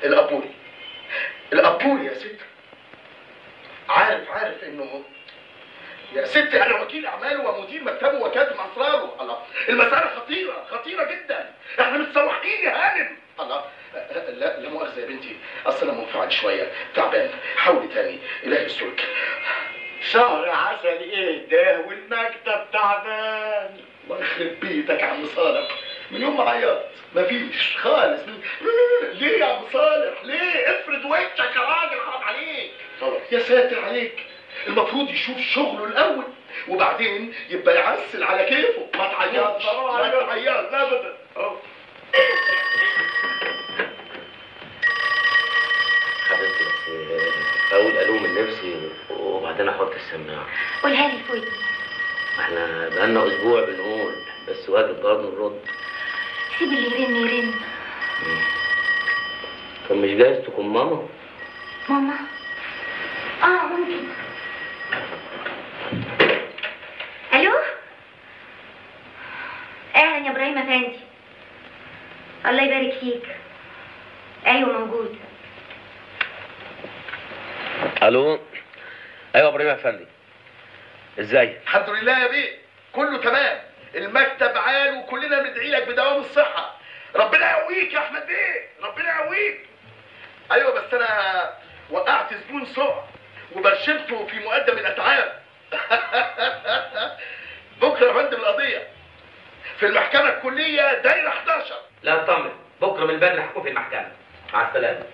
الابوري الابوري يا ست عارف عارف انه يا ست انا وكيل اعماله ومدير مكتبه وكاتب اسراره الله المساله خطيره خطيره جدا احنا متسوحين يا هانم الله لا لا مؤاخذه يا بنتي اصل انا منفعل شويه تعبان حاولي تاني الهي يسترك شهر عسل ايه ده والمكتب تعبان الله يخرب بيتك يا عم صالح من يوم ما عيطت مفيش خالص ليه يا عم صالح ليه افرد وشك يا راجل حرام عليك يا ساتر عليك المفروض يشوف شغله الاول وبعدين يبقى يعسل على كيفه ما تعيطش ما تعيطش ابدا أهو. حبيبتي بس اقول الو من نفسي وبعدين احط السماعه قولها لي فوق ما احنا بقالنا اسبوع بنقول بس واجب برضه نرد سيب اللي يرن يرن طب مش جايز تكون ماما ماما اه ممكن الو اهلا يا ابراهيم افندي الله يبارك فيك ايوه موجود الو ايوه ابراهيم يا افندي ازاي الحمد لله يا بيه كله تمام المكتب عال وكلنا بندعي لك بدوام الصحة ربنا يقويك يا احمد بيه ربنا يقويك ايوه بس انا وقعت زبون سوء وبرشمته في مقدم الاتعاب بكره يا فندم القضية في المحكمة الكلية دايرة 11 لا اطمن بكره من بدري هكون في المحكمه مع السلامه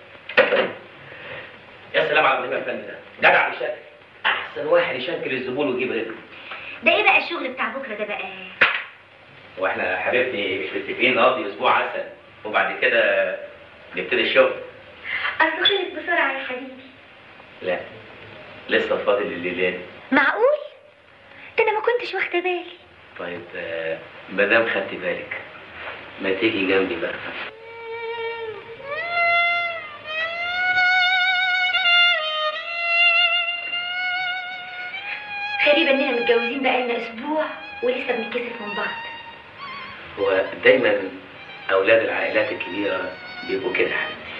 يا سلام على ابراهيم يا افندي ده جدع بشكل احسن واحد يشكل الزبون ويجيب رجله ده ايه بقى الشغل بتاع بكره ده بقى واحنا يا حبيبتي مش متفقين نقضي اسبوع عسل وبعد كده نبتدي الشغل اصل خلص بسرعه يا حبيبي لا لسه فاضل الليلين معقول ده انا ما كنتش واخده بالي طيب آه، مادام خدت بالك ما تيجي جنبي بقى غريبه اننا متجوزين بقالنا اسبوع ولسه بنتكسف من بعض هو دايما اولاد العائلات الكبيره بيبقوا كده يا حبيبتي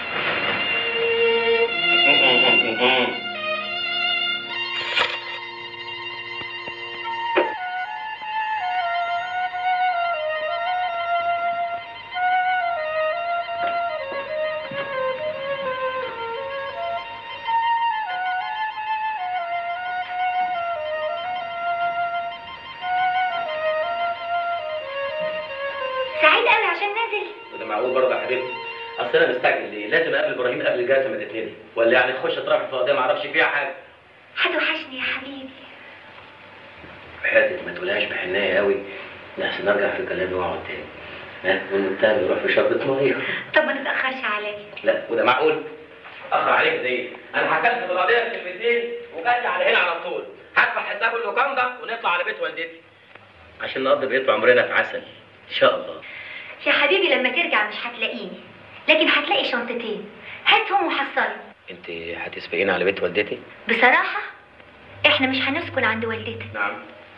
سعيد قوي عشان نازل وده معقول برضه يا حبيبتي اصل انا مستعجل ليه لازم اقابل ابراهيم قبل الجلسه ما تتنادي ولا يعني اخش اترافع في قضيه ما اعرفش فيها حاجه هتوحشني يا حبيبي حياتك ما تقولهاش بحنايه قوي لحسن نرجع في كلامي واقعد تاني ها والمتهم يروح في شربة ميه طب ما تتاخرش عليا لا وده معقول اخر عليك زي انا هكلم في القضيه في كلمتين وجاي على هنا على طول هدفع حساب اللوكاندا ونطلع على بيت والدتي عشان نقضي بقية عمرنا في عسل ان شاء الله يا حبيبي لما ترجع مش هتلاقيني لكن هتلاقي شنطتين هاتهم وحصلهم انت هتسبقيني على بيت والدتي بصراحه احنا مش هنسكن عند والدتك نعم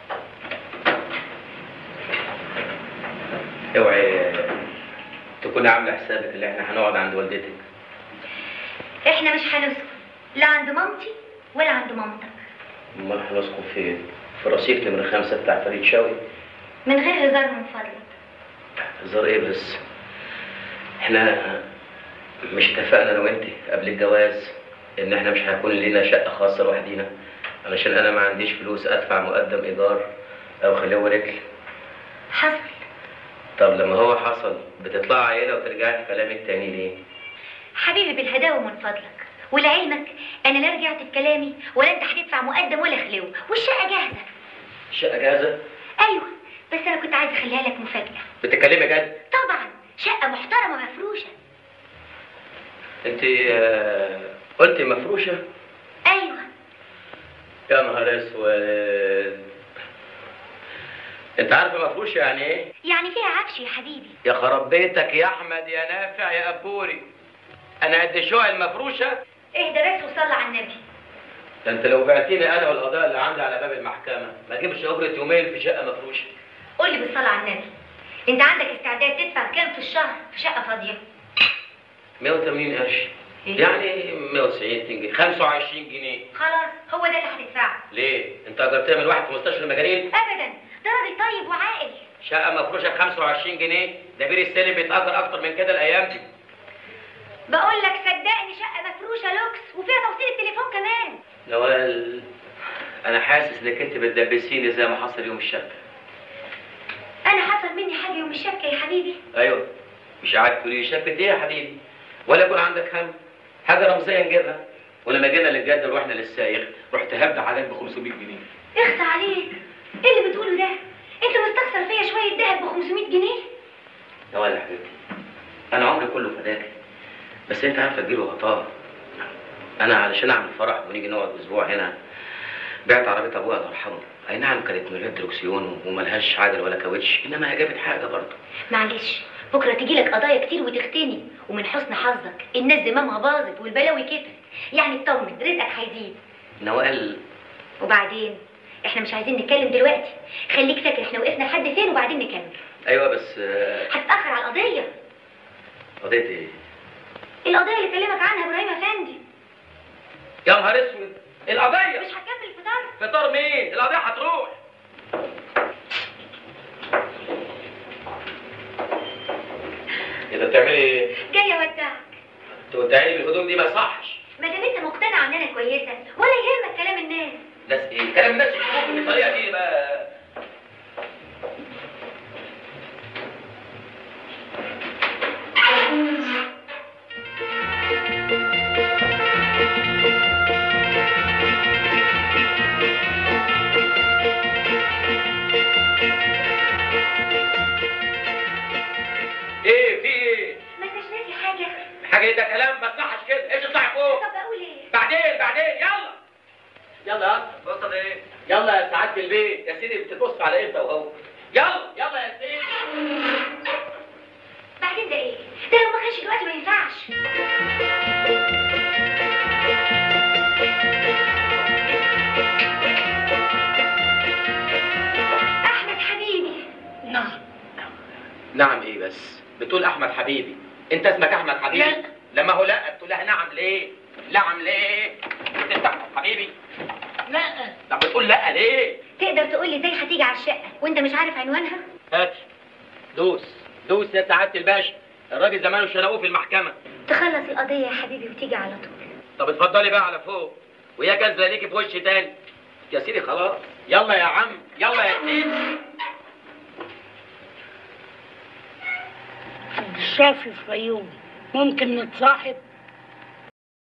اوعي تكوني عامله حسابك اللي احنا هنقعد عند والدتك احنا مش هنسكن لا عند مامتي ولا عند مامتك امال هنسكن فين في رصيف نمرة خمسة بتاع فريد شوقي من غير هزار من فضلك هزار ايه بس احنا مش اتفقنا انا وانت قبل الجواز ان احنا مش هيكون لنا شقه خاصه لوحدينا علشان انا ما عنديش فلوس ادفع مقدم ايجار او خليه رجل حصل طب لما هو حصل بتطلع عيله وترجعي في كلامك تاني ليه حبيبي بالهداوة من فضلك ولعلمك انا لا رجعت في كلامي ولا انت هتدفع مقدم ولا خلو والشقه جاهزه الشقه جاهزه ايوه بس انا كنت عايزه اخليها لك مفاجاه بتتكلمي جد طبعا شقه محترمه مفروشه انت آه، قلتي مفروشه ايوه يا نهار اسود انت عارفه مفروشه يعني ايه يعني فيها عفش يا حبيبي يا خراب بيتك يا احمد يا نافع يا ابوري انا قد شويه المفروشه اهدى بس وصلي على النبي ده انت لو بعتني انا والقضاء اللي عندي على باب المحكمه ما اجيبش اجره يومين في شقه مفروشه قول لي بالصلاه على النبي انت عندك استعداد تدفع كام في الشهر في شقه فاضيه 180 قرش إيه؟ يعني 190 جنيه 25 جنيه خلاص هو ده اللي هتدفعه ليه؟ انت اجرتها من واحد في مستشفى المجانين ابدا ده راجل طيب وعاقل شقه مفروشه ب 25 جنيه ده بير السلم بيتاجر اكتر من كده الايام دي بقول لك صدقني شقه مفروشه لوكس وفيها توصيل التليفون كمان نوال انا حاسس انك انت بتدبسيني زي ما حصل يوم الشقه انا حصل مني حاجه يوم الشبكه يا حبيبي ايوه مش قاعد تقولي لي شبكه ايه يا حبيبي ولا يكون عندك هم حاجه رمزيه نجيبها ولما جينا للجد ورحنا للسايق رحت هبد عليك ب 500 جنيه اخسى عليك ايه اللي بتقوله ده انت مستخسر فيا شويه دهب ب 500 جنيه نوال يا حبيبتي انا عمري كله فداك بس انت عارفه تجيله غطاء انا علشان اعمل فرح ونيجي نقعد اسبوع هنا بعت عربيه ابويا الله يرحمه اي نعم كانت من غير دركسيون وملهاش عجل ولا كاوتش انما هي جابت حاجه برضه معلش بكره تجي لك قضايا كتير وتختني ومن حسن حظك الناس زمامها باظت والبلاوي كترت يعني اطمن رزقك هيزيد نوال وبعدين احنا مش عايزين نتكلم دلوقتي خليك فاكر احنا وقفنا لحد فين وبعدين نكمل ايوه بس آه، هتتاخر على القضيه قضيه ايه القضيه اللي كلمك عنها ابراهيم افندي يا نهار اسود القضيه مش هتكمل الفطار فطار مين القضيه هتروح اذا بتعملي ايه جايه اودعك تودعيني بالهدوم دي ما يصحش ما دام انت مقتنع ان انا كويسه ولا يهمك كلام الناس ناس ايه كلام الناس يشوفوك بالطريقه دي بقى ايه في ايه ما انتش ناسي حاجه حاجه ايه ده كلام ما تصحش كده ايش اطلعي فوق طب اقول ايه بعدين بعدين يلا يلا يا اسطى بص ايه يلا يا سعاده البيت يا سيدي بتبص على امتى وهو يلا يلا يا سيدي بعدين ده ايه ده لو ما كانش دلوقتي ما ينفعش احمد حبيبي نعم نعم ايه بس بتقول احمد حبيبي انت اسمك احمد حبيبي لا. لما هو لا تقول لها نعم ليه نعم ليه انت احمد حبيبي لا طب بتقول لا ليه تقدر تقول لي ازاي هتيجي على الشقه وانت مش عارف عنوانها هات دوس دوس يا سعاده الباشا الراجل زمانه شنقوه في المحكمه تخلص القضيه يا حبيبي وتيجي على طول طب اتفضلي بقى على فوق ويا كذا ليكي في وش تاني يا سيدي خلاص يلا يا عم يلا يا سيدي الشافي في عيوني ممكن نتصاحب